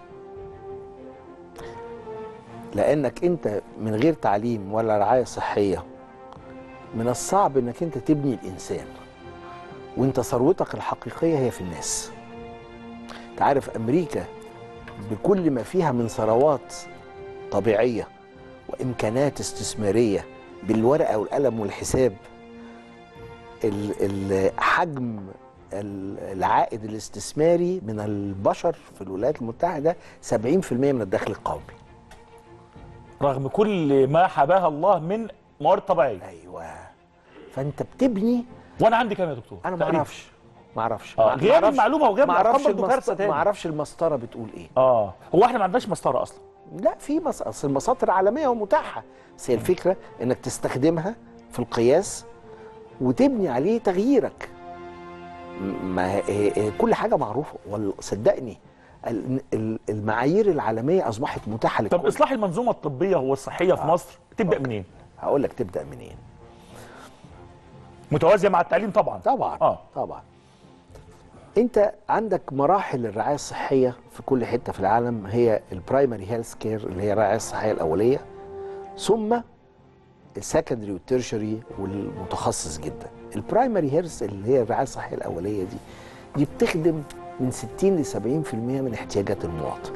لانك انت من غير تعليم ولا رعايه صحيه من الصعب انك انت تبني الانسان وانت ثروتك الحقيقيه هي في الناس انت عارف امريكا بكل ما فيها من ثروات طبيعيه وامكانات استثماريه بالورقه والقلم والحساب ال- ال- حجم ال- العائد الاستثماري من البشر في الولايات المتحده 70% من الدخل القومي رغم كل ما حباها الله من موارد طبيعيه ايوه فانت بتبني وانا عندي كام يا دكتور انا ما تقريباً. اعرفش ما اعرفش آه، ما- غياب ما أعرفش- المعلومة وغياب ما الأرقام اعرفش برضه كارثة المسط- تاني. ما اعرفش المسطره بتقول ايه اه هو احنا ما عندناش مسطره اصلا لا في مص... اصل المساطر عالميه ومتاحه بس هي الفكره انك تستخدمها في القياس وتبني عليه تغييرك م- ما هي- هي- كل حاجه معروفه وال- صدقني ال- ال- المعايير العالميه اصبحت متاحه طب للكل اصلاح المنظومه الطبيه والصحيه في مصر تبدا منين هقول لك تبدا منين متوازيه مع التعليم طبعا طبعا اه طبعا انت عندك مراحل الرعايه الصحيه في كل حته في العالم هي البرايمري هيلث كير اللي هي الرعايه الصحيه الاوليه ثم السكندري والتيرشري والمتخصص جدا البرايمري هيلث اللي هي الرعايه الصحيه الاوليه دي دي بتخدم من 60 ل 70% من احتياجات المواطن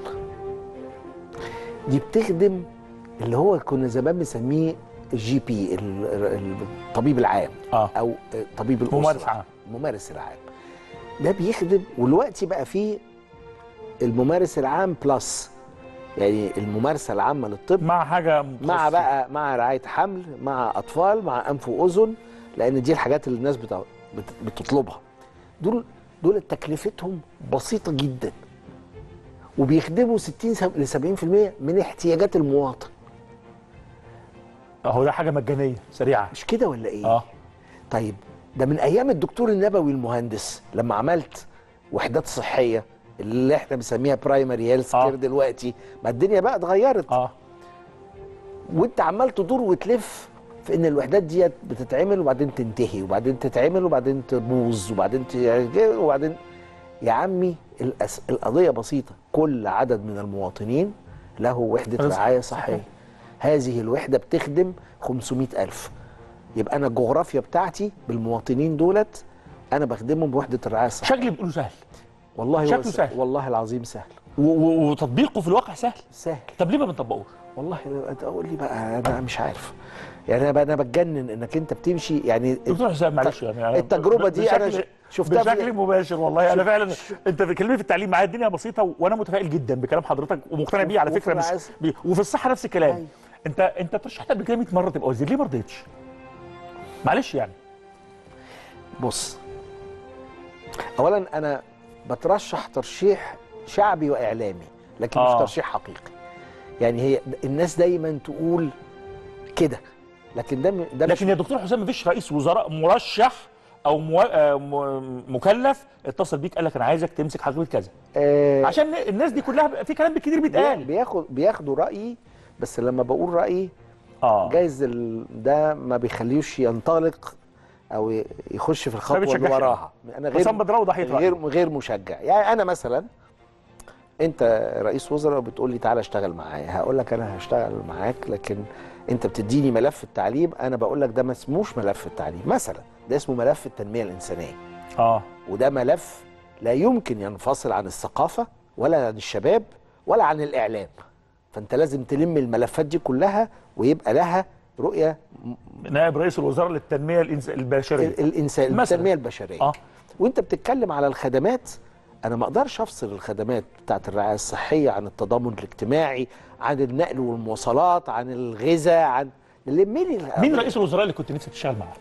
دي بتخدم اللي هو كنا زمان بنسميه الجي بي ال- ال- الطبيب العام اه او طبيب الاسره ممارس عام. الممارس العام ده بيخدم والوقت بقى فيه الممارس العام بلس يعني الممارسه العامه للطب مع حاجه مع متخصصة. بقى مع رعايه حمل مع اطفال مع انف واذن لان دي الحاجات اللي الناس بتا- بت- بتطلبها دول دول تكلفتهم بسيطه جدا وبيخدموا 60 ل 70% من احتياجات المواطن اهو ده حاجه مجانيه سريعه مش كده ولا ايه اه طيب ده من ايام الدكتور النبوي المهندس لما عملت وحدات صحيه اللي احنا بنسميها برايمري هيلث آه. كير دلوقتي ما الدنيا بقى اتغيرت اه وانت عمال تدور وتلف في ان الوحدات ديت بتتعمل وبعدين تنتهي وبعدين تتعمل وبعدين تبوظ وبعدين ت- وبعدين يا عمي الأس... القضيه بسيطه كل عدد من المواطنين له وحده رزق. رعايه صحيه هذه الوحده بتخدم 500 ألف يبقى انا الجغرافيا بتاعتي بالمواطنين دولت انا بخدمهم بوحده الرعايه الصحيه شكلي بتقوله سهل والله هو شكله س- سهل. والله العظيم سهل و- و- وتطبيقه في الواقع سهل سهل طب ليه ما بنطبقوش والله تقول لي بقى انا مش عارف يعني انا بقى انا بتجنن انك انت بتمشي يعني دكتور حسام معلش يعني أنا التجربة دي أنا بشكل- شفتها في- بشكل مباشر والله انا شوف- فعلا شوف- انت بتكلمني في التعليم معايا الدنيا بسيطه وانا متفائل جدا بكلام حضرتك ومقتنع بيه على وفي فكره مش الرعاية- بي وفي الصحه نفس الكلام أيوة. انت انت ترشحت قبل كده 100 مره تبقى وزير ليه ما رضيتش؟ معلش يعني بص اولا انا بترشح ترشيح شعبي واعلامي لكن آه. مش ترشيح حقيقي يعني هي الناس دايما تقول كده لكن ده م- ده لكن مش يا دكتور حسام مفيش رئيس وزراء مرشح او مو... آه، م- مكلف اتصل بيك قال لك انا عايزك تمسك حضرتك كذا آه عشان الناس دي كلها في كلام كتير بي- بيتقال بياخد بياخدوا رايي بس لما بقول رايي اه جايز ال- ده ما بيخليوش ينطلق او ي- يخش في الخطوه اللي بيشجعش وراها انا غير حسام بدراوي ضحيه رأي. غير غير مشجع يعني انا مثلا انت رئيس وزراء بتقول لي تعالى اشتغل معايا هقول لك انا هشتغل معاك لكن انت بتديني ملف التعليم انا بقول لك ده ما اسموش ملف التعليم مثلا ده اسمه ملف التنميه الانسانيه اه وده ملف لا يمكن ينفصل عن الثقافه ولا عن الشباب ولا عن الاعلام فانت لازم تلم الملفات دي كلها ويبقى لها رؤيه نائب رئيس الوزراء للتنميه الإنس... البشريه ال- الانسان مثلاً. التنميه البشريه اه وانت بتتكلم على الخدمات انا ما اقدرش افصل الخدمات بتاعت الرعايه الصحيه عن التضامن الاجتماعي عن النقل والمواصلات عن الغذاء عن اللي مين ال- مين رئيس الوزراء اللي كنت نفسك تشتغل معاه؟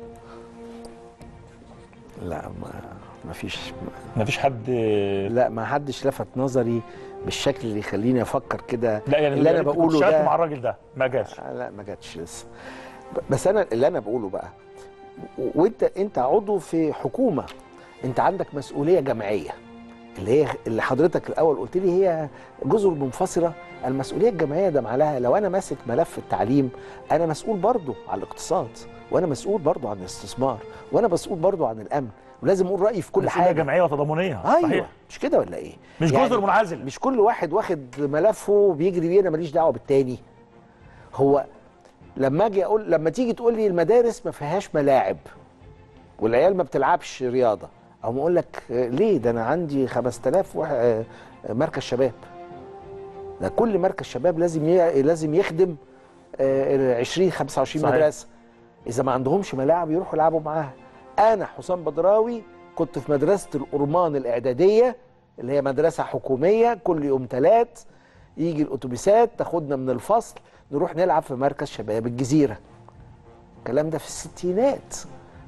لا ما ما فيش ما فيش حد لا ما حدش لفت نظري بالشكل اللي يخليني افكر كده لا يعني اللي انا كنت بقوله اشتغلت ده مع الراجل ده ما جاش آه، لا ما جاتش لسه ب- بس انا اللي انا بقوله بقى و- وانت انت عضو في حكومه انت عندك مسؤوليه جماعيه اللي هي اللي حضرتك الاول قلت لي هي جزر منفصله المسؤوليه الجماعيه ده معناها لو انا ماسك ملف التعليم انا مسؤول برضه على الاقتصاد وانا مسؤول برضه عن الاستثمار وانا مسؤول برضه عن الامن ولازم اقول رايي في كل مسؤولية حاجه جمعيه وتضامنيه ايوه صحيح مش كده ولا ايه مش يعني جزر منعزل مش كل واحد واخد ملفه وبيجري بيه انا ماليش دعوه بالتاني هو لما اجي اقول لما تيجي تقول لي المدارس ما فيهاش ملاعب والعيال ما بتلعبش رياضه او اقول لك آه، ليه ده انا عندي 5000 واحد- آه، آه، مركز شباب ده كل مركز شباب لازم ي- لازم يخدم آه، 20 25 صحيح. مدرسه اذا ما عندهمش ملاعب يروحوا يلعبوا معاها انا حسام بدراوي كنت في مدرسه الأرمان الاعداديه اللي هي مدرسه حكوميه كل يوم ثلاث يجي الاتوبيسات تاخدنا من الفصل نروح نلعب في مركز شباب الجزيره الكلام ده في الستينات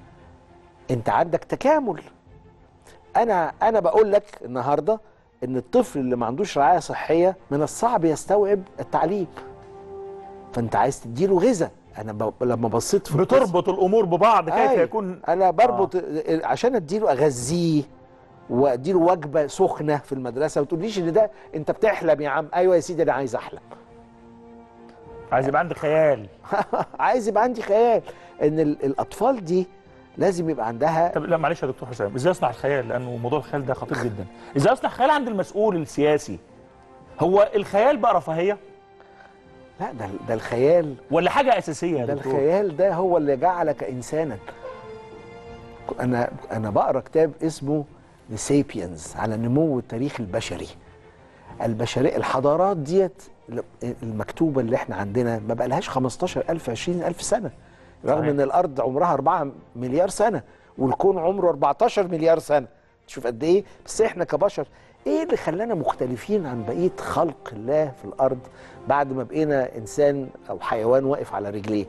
انت عندك تكامل انا انا بقول لك النهارده ان الطفل اللي ما عندوش رعايه صحيه من الصعب يستوعب التعليم فانت عايز تديله غذاء انا ب... لما بصيت في القصة- بتربط الامور ببعض كيف أيوة. يكون انا بربط آه. عشان اديله اغذيه واديله وجبه سخنه في المدرسه وما تقوليش ان ده انت بتحلم يا عم ايوه يا سيدي انا عايز احلم عايز يبقى عندك خيال عايز يبقى عندي خيال ان ال- الاطفال دي لازم يبقى عندها طب لا معلش يا دكتور حسام ازاي اصنع الخيال لانه موضوع الخيال ده خطير جدا ازاي اصنع خيال عند المسؤول السياسي هو الخيال بقى رفاهيه لا ده ده الخيال ولا حاجه اساسيه يا ده دكتور الخيال ده هو اللي جعلك انسانا انا انا بقرا كتاب اسمه ذا سيبينز على نمو التاريخ البشري البشريه الحضارات ديت المكتوبه اللي احنا عندنا ما بقى لهاش 15000 20000 سنه رغم صحيح. ان الارض عمرها 4 مليار سنه والكون عمره 14 مليار سنه تشوف قد ايه بس احنا كبشر ايه اللي خلانا مختلفين عن بقيه خلق الله في الارض بعد ما بقينا انسان او حيوان واقف على رجليه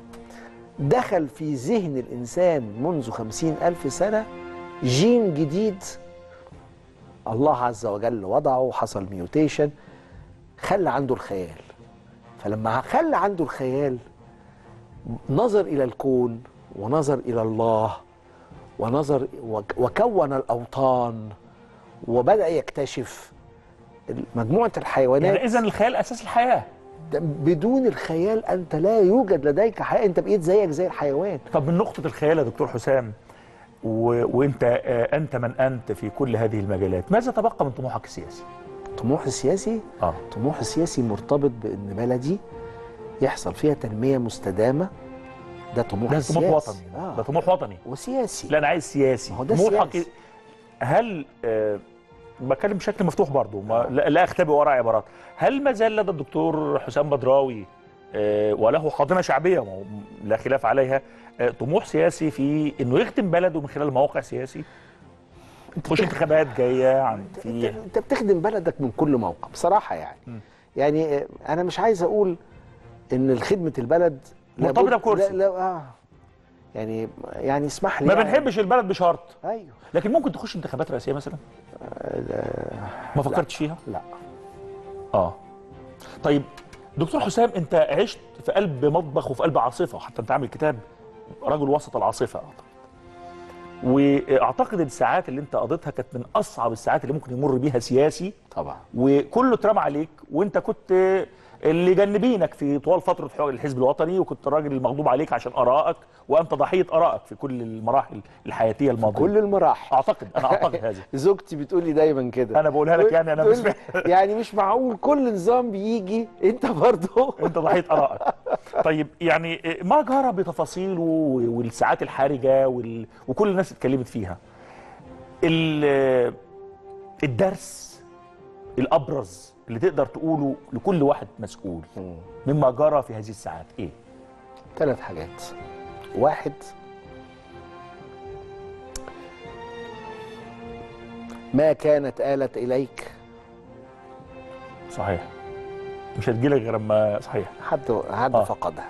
دخل في ذهن الإنسان منذ خمسين ألف سنة جين جديد الله عز وجل وضعه وحصل ميوتيشن خلى عنده الخيال فلما خلى عنده الخيال نظر إلى الكون ونظر إلى الله ونظر وك- وكون الأوطان وبدأ يكتشف مجموعة الحيوانات يعني اذا الخيال اساس الحياه ده بدون الخيال انت لا يوجد لديك حياه انت بقيت زيك زي الحيوان طب من نقطه الخيال يا دكتور حسام و... وانت آه، انت من انت في كل هذه المجالات ماذا تبقى من طموحك السياسي طموح السياسي اه طموح السياسي مرتبط بان بلدي يحصل فيها تنميه مستدامه ده طموح ده السياسي طموح وطني آه. ده طموح وطني وسياسي لا انا عايز سياسي ما هو ده طموحك سياسي. هل آه بتكلم بشكل مفتوح برضو ما لا, لا اختبئ وراء عبارات هل ما زال لدى الدكتور حسام بدراوي آه وله حاضنه شعبيه ما هو لا خلاف عليها آه طموح سياسي في انه يخدم بلده من خلال موقع سياسي تخش انتخابات جايه عن انت, في انت بتخدم بلدك من كل موقع بصراحه يعني م. يعني آه، انا مش عايز اقول ان خدمه البلد مرتبطة لابد- بكرسي. لا لا آه يعني يعني اسمح لي ما يعني. بنحبش البلد بشرط ايوه لكن ممكن تخش انتخابات رئاسيه مثلا ما فكرتش فيها لا اه طيب دكتور حسام انت عشت في قلب مطبخ وفي قلب عاصفه حتى انت عامل كتاب رجل وسط العاصفه واعتقد الساعات اللي انت قضيتها كانت من اصعب الساعات اللي ممكن يمر بيها سياسي طبعا وكله اترمى عليك وانت كنت اللي جنبينك في طوال فتره حكم الحزب الوطني وكنت الراجل المغضوب عليك عشان ارائك وانت ضحيه ارائك في كل المراحل الحياتيه الماضيه كل المراحل اعتقد انا اعتقد هذا زوجتي بتقول لي دايما كده انا بقولها لك يعني انا تقول مش لي يعني مش معقول كل نظام بيجي انت برضه انت ضحيه ارائك طيب يعني ما جرى بتفاصيله والساعات الحرجه وال... وكل الناس اتكلمت فيها ال- الدرس الابرز اللي تقدر تقوله لكل واحد مسؤول مما جرى في هذه الساعات ايه ثلاث حاجات واحد ما كانت آلت إليك صحيح مش هتجيلك غير اما صحيح حد حد آه. فقدها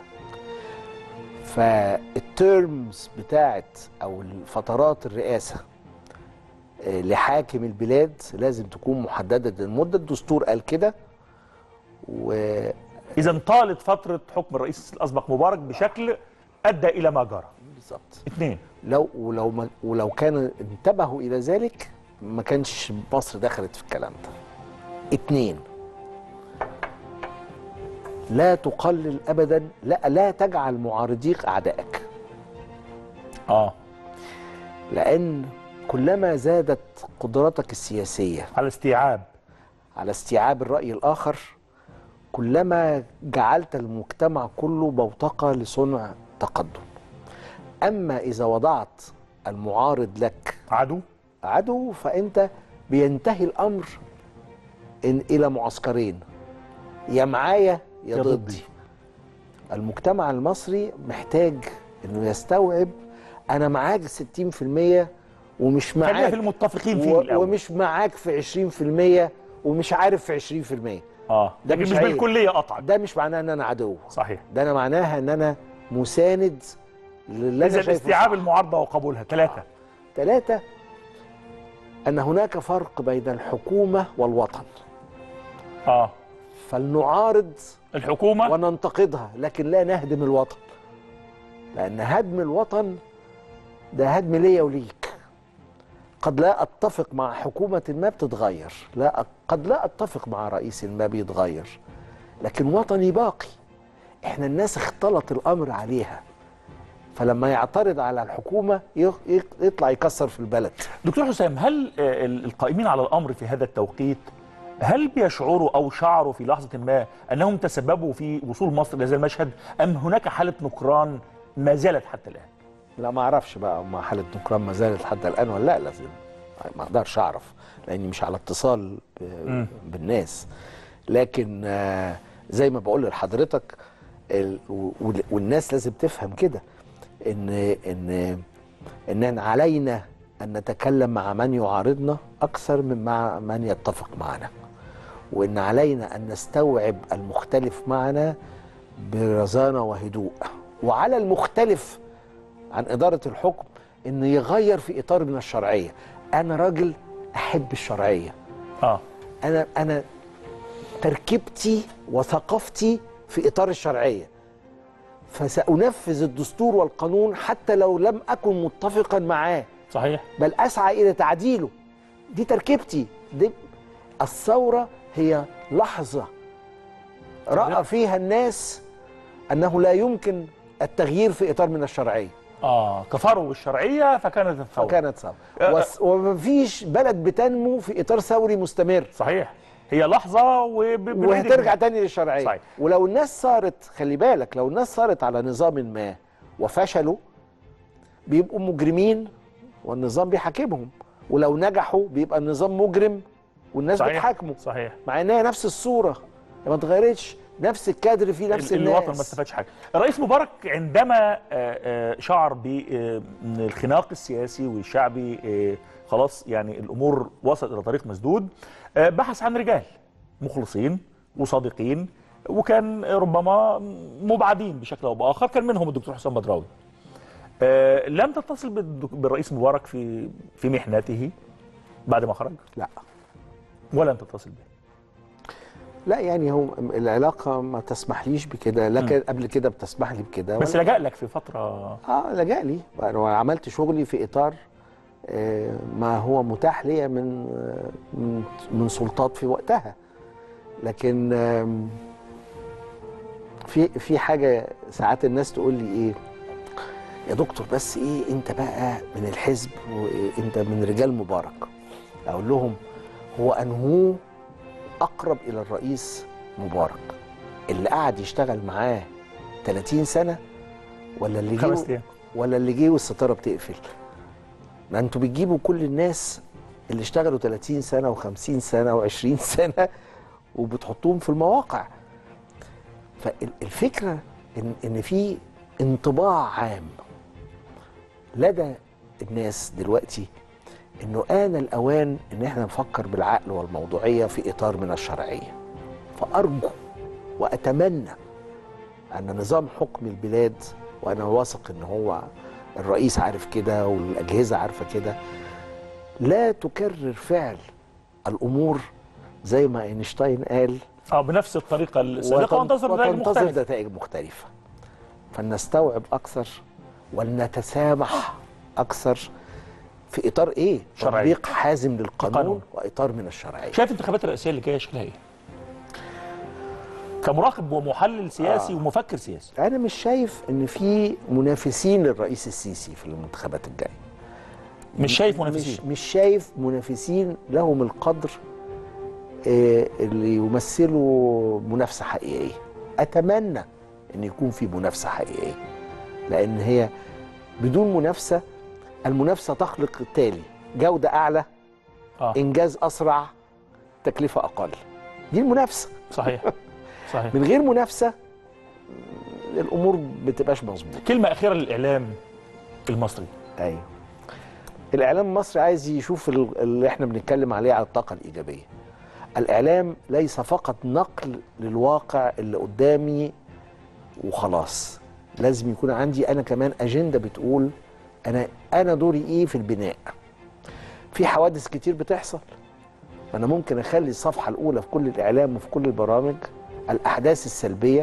فالتيرمز بتاعت او الفترات الرئاسه آه، لحاكم البلاد لازم تكون محدده المده الدستور قال كده وبالظبط اذا طالت فتره حكم الرئيس الاسبق مبارك بشكل ادى الى ما جرى اثنين لو ولو ما ولو كان انتبهوا الى ذلك ما كانش مصر دخلت في الكلام ده اتنين لا تقلل ابدا لا لا تجعل معارضيك اعدائك اه لان كلما زادت قدرتك السياسيه على استيعاب على استيعاب الراي الاخر كلما جعلت المجتمع كله بوتقه لصنع تقدم اما اذا وضعت المعارض لك عدو عدو فانت بينتهي الامر إن الى معسكرين يا معايا يا يا ضدي ضدي. المجتمع المصري محتاج انه يستوعب انا معاك 60% ومش خلينا معاك في المتفقين فيه و- الاول ومش معاك في 20% ومش عارف في 20% اه ده لكن مش مش عيب. بالكليه قطعا ده مش معناه ان انا عدو صحيح ده انا معناها ان انا مساند للي اذا انا شايفه استيعاب صح. المعارضه وقبولها ثلاثه ثلاثة أن هناك فرق بين الحكومة والوطن اه فلنعارض الحكومه وننتقدها لكن لا نهدم الوطن لأن هدم الوطن ده هدم ليا وليك قد لا أتفق مع حكومة ما بتتغير لا قد لا أتفق مع رئيس ما بيتغير لكن وطني باقي احنا الناس اختلط الأمر عليها فلما يعترض على الحكومة يخ- يخ- يطلع يكسر في البلد دكتور حسام هل آه، ال- القائمين على الامر في هذا التوقيت هل بيشعروا او شعروا في لحظه ما انهم تسببوا في وصول مصر لهذا المشهد ام هناك حاله نكران ما زالت حتى الان؟ لا ما اعرفش بقى ما حاله نكران ما زالت حتى الان ولا لا لازم ما اقدرش اعرف لاني مش على اتصال ب- مم. بالناس لكن آه، زي ما بقول لحضرتك ال- وال- والناس لازم تفهم كده ان ان ان علينا ان نتكلم مع من يعارضنا اكثر من مع من يتفق معنا وان علينا ان نستوعب المختلف معنا برزانه وهدوء وعلى المختلف عن إدارة الحكم إن يغير في إطار من الشرعية أنا راجل أحب الشرعية اه أنا أنا تركيبتي وثقافتي في إطار الشرعية فسأنفذ الدستور والقانون حتى لو لم أكن متفقا معاه صحيح بل أسعى إلى تعديله دي تركيبتي دي الثورة هي لحظة رأى فيها الناس أنه لا يمكن التغيير في إطار من الشرعية اه كفروا بالشرعيه فكانت الثوره فكانت ثورة أه. وس- ومفيش بلد بتنمو في إطار ثوري مستمر صحيح هي لحظه وب... وهترجع تاني للشرعية صحيح. ولو الناس صارت خلي بالك لو الناس صارت على نظام ما وفشلوا بيبقوا مجرمين والنظام بيحاكمهم ولو نجحوا بيبقى النظام مجرم والناس صحيح بتحاكمه صحيح مع انها نفس الصورة ما اتغيرتش نفس الكادر فيه نفس ال- الناس الوطن ما استفادش حاجه الرئيس مبارك عندما آه، آه، شعر بالخناق السياسي والشعبي آه، خلاص يعني الامور وصلت الى طريق مسدود آه، بحث عن رجال مخلصين وصادقين وكان ربما مبعدين بشكل او باخر كان منهم الدكتور حسام بدراوي آه، لم تتصل بالدك- بالرئيس مبارك في في محنته بعد ما خرج لا ولم تتصل به لا يعني هو العلاقة ما تسمحليش بكده لكن قبل كده بتسمح لي بكده بس ولا- لجأ لك في فتره اه لجأ لي انا عملت شغلي في اطار آه، ما هو متاح ليا من آه، من من سلطات في وقتها لكن آم، في في حاجه ساعات الناس تقول لي ايه يا دكتور بس ايه انت بقى من الحزب وانت من رجال مبارك اقول لهم هو انهو اقرب الى الرئيس مبارك اللي قعد يشتغل معاه 30 سنه ولا اللي جه خمس ايام ولا اللي جه والستاره بتقفل ما انتوا بتجيبوا كل الناس اللي اشتغلوا 30 سنه و50 سنه و20 سنه وبتحطوهم في المواقع فالفكره ان ان في انطباع عام لدى الناس دلوقتي انه آن الاوان ان احنا نفكر بالعقل والموضوعيه في اطار من الشرعيه فارجو واتمنى ان نظام حكم البلاد وانا واثق ان هو الرئيس عارف كده والاجهزه عارفه كده لا تكرر فعل الامور زي ما اينشتاين قال اه بنفس الطريقه السابقه وتن- وانتظر نتائج وتنتظر مختلفه نتائج مختلفه فلنستوعب اكثر ولنتسامح اكثر في اطار ايه؟ شرعي. تطبيق حازم للقانون القانون. واطار من الشرعيه شايف الانتخابات الرئاسيه اللي جايه شكلها ايه؟ كمراقب ومحلل سياسي آه. ومفكر سياسي انا مش شايف ان في منافسين للرئيس السيسي في الانتخابات الجايه مش شايف مش, منافسين مش شايف منافسين لهم القدر آه، اللي يمثلوا منافسه حقيقيه اتمنى ان يكون في منافسه حقيقيه لان هي بدون منافسه المنافسه تخلق التالي جوده اعلى اه انجاز اسرع تكلفه اقل دي المنافسه صحيح صحيح من غير منافسه الامور بتبقاش مظبوطه كلمه اخيره للاعلام المصري ايوه الاعلام المصري عايز يشوف ال- اللي احنا بنتكلم عليه على الطاقه الايجابيه الاعلام ليس فقط نقل للواقع اللي قدامي وخلاص لازم يكون عندي انا كمان اجنده بتقول انا انا دوري ايه في البناء في حوادث كتير بتحصل انا ممكن اخلي الصفحه الاولى في كل الاعلام وفي كل البرامج الاحداث السلبيه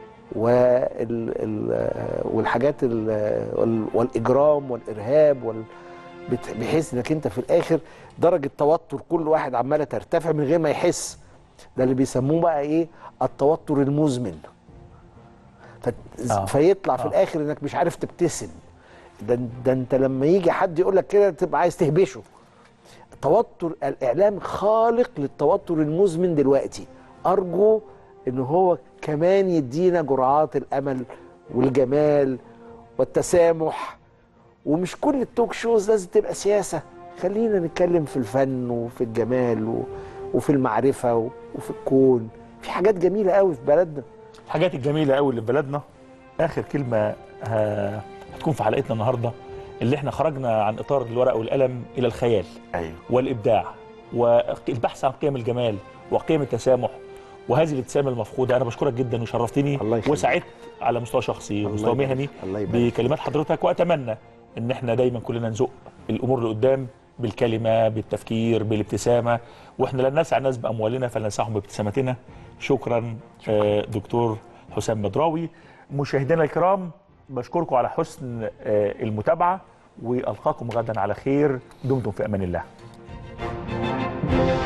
وال ال والحاجات ال وال والاجرام والارهاب وال بت- بحيث انك انت في الاخر درجه توتر كل واحد عماله ترتفع من غير ما يحس ده اللي بيسموه بقى ايه التوتر المزمن ف... آه. فيطلع في آه. الاخر انك مش عارف تبتسم ده, ده انت لما يجي حد يقول لك كده تبقى عايز تهبشه توتر الاعلام خالق للتوتر المزمن دلوقتي ارجو ان هو كمان يدينا جرعات الامل والجمال والتسامح ومش كل التوك شوز لازم تبقى سياسه خلينا نتكلم في الفن وفي الجمال و- وفي المعرفه و- وفي الكون في حاجات جميله قوي في بلدنا الحاجات الجميله قوي اللي في بلدنا اخر كلمه ه- هتكون في حلقتنا النهارده اللي احنا خرجنا عن اطار الورق والقلم الى الخيال ايوه والابداع والبحث عن قيم الجمال وقيم التسامح وهذه الابتسامه المفقوده انا بشكرك جدا وشرفتني الله يخليك. وسعدت على مستوى شخصي الله ومستوى يبارك. مهني الله يبارك. بكلمات حضرتك واتمنى ان احنا دايما كلنا نزق الامور لقدام بالكلمه بالتفكير بالابتسامه واحنا لن نسعى الناس باموالنا فلنسعهم بابتسامتنا شكرا, آه، دكتور حسام بدراوي مشاهدينا الكرام بشكركم على حسن آه، المتابعه والقاكم غدا على خير دمتم في امان الله